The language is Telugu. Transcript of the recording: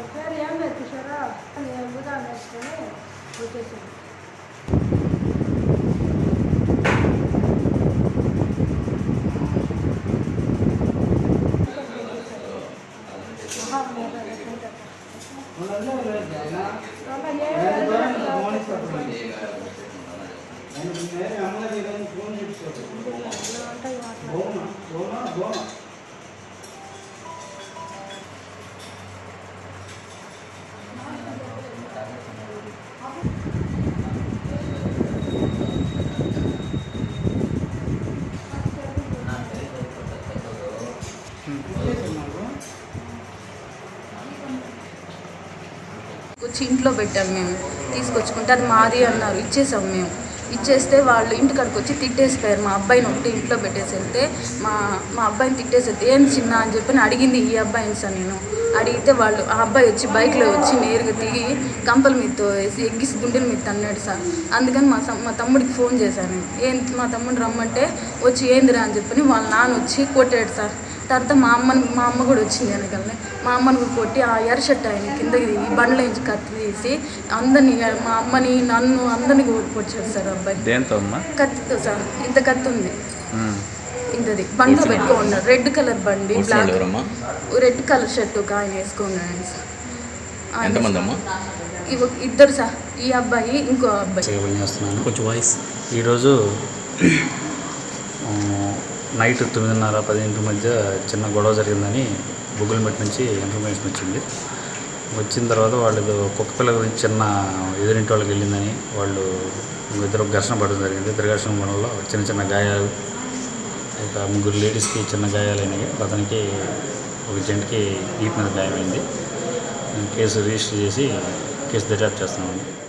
పేరు ఏం లేదు కిషోరా నేను బుధా వేసుకొని వచ్చేసాను వచ్చి ఇంట్లో పెట్టాం మేము తీసుకొచ్చుకుంటే అది మాది అన్నారు ఇచ్చేసాం మేము ఇచ్చేస్తే వాళ్ళు ఇంటికాడికి వచ్చి తిట్టేసిపోయారు మా అబ్బాయిని ఒకటి ఇంట్లో పెట్టేసి వెళ్తే మా మా అబ్బాయిని తిట్టేసి వెళ్తే ఏం చిన్న అని చెప్పి అడిగింది ఈ అబ్బాయిని సార్ నేను అడిగితే వాళ్ళు ఆ అబ్బాయి వచ్చి బైక్లో వచ్చి నేరుగా దిగి కంపల మీదతో వేసి ఎగ్గిసి గుండెల మీద తన్నాడు సార్ అందుకని మా సం- మా తమ్ముడికి ఫోన్ చేశాను ఏం మా తమ్ముడు రమ్మంటే వచ్చి ఏందిరా అని చెప్పని వాళ్ళ నాన్న వచ్చి కొట్టాడు సార్ తర్వాత మా అమ్మని మా అమ్మ కూడా వచ్చింది వెనకాలనే మా అమ్మని కూడా కొట్టి ఆ ఎర్ర షర్ట్ ఆయన కిందకి దిగి బండ్ల నుంచి కత్తి తీసి అందరిని మా అమ్మని నన్ను అందరిని కూడా కొట్టాడు సార్ అబ్బాయి దేంతో అమ్మా కత్తితో సార్ ఇంత కత్తి ఉంది ఉమ్. ఇంతది బండిలో పెట్టుకున్నాడు రెడ్ కలర్ బండి కూర్చున్నాడు బ్లాక్ ఎవరమ్మా రెడ్ కలర్ షర్ట్ ఒక ఆయన వేసుకున్నాడు సార్ ఆయన ఎంతమంది అమ్మా ఇవ- ఇద్దరు సార్ ఈ అబ్బాయి ఇంకో అబ్బాయి సేవలు చేస్తున్నాను కొంచెం వాయిస్ ఈరోజు ఆ, నైట్ తొమ్మిదిన్నర పదింటి మధ్య చిన్న గొడవ జరిగిందని బుగ్గులమెట్ నుంచి ఇన్ఫర్మేషన్ వచ్చింది వచ్చిన తర్వాత వాళ్ళు ఏదో కుక్క పిల్ల గురించి చిన్న ఎదురింటి వాళ్ళకి వెళ్ళిందని వాళ్ళు ఇద్దరు ఘర్షణ పడడం జరిగింది ఇద్దరు ఘర్షణ పడంలో చిన్న చిన్న గాయాలు ఒక ముగ్గురు లేడీస్కి చిన్న గాయాలైనవి అతనికి ఒక జంటకి ఈప్ మీద గాయమైంది కేసు రిజిస్టర్ చేసి కేసు దర్యాప్తు చేస్తున్నామండి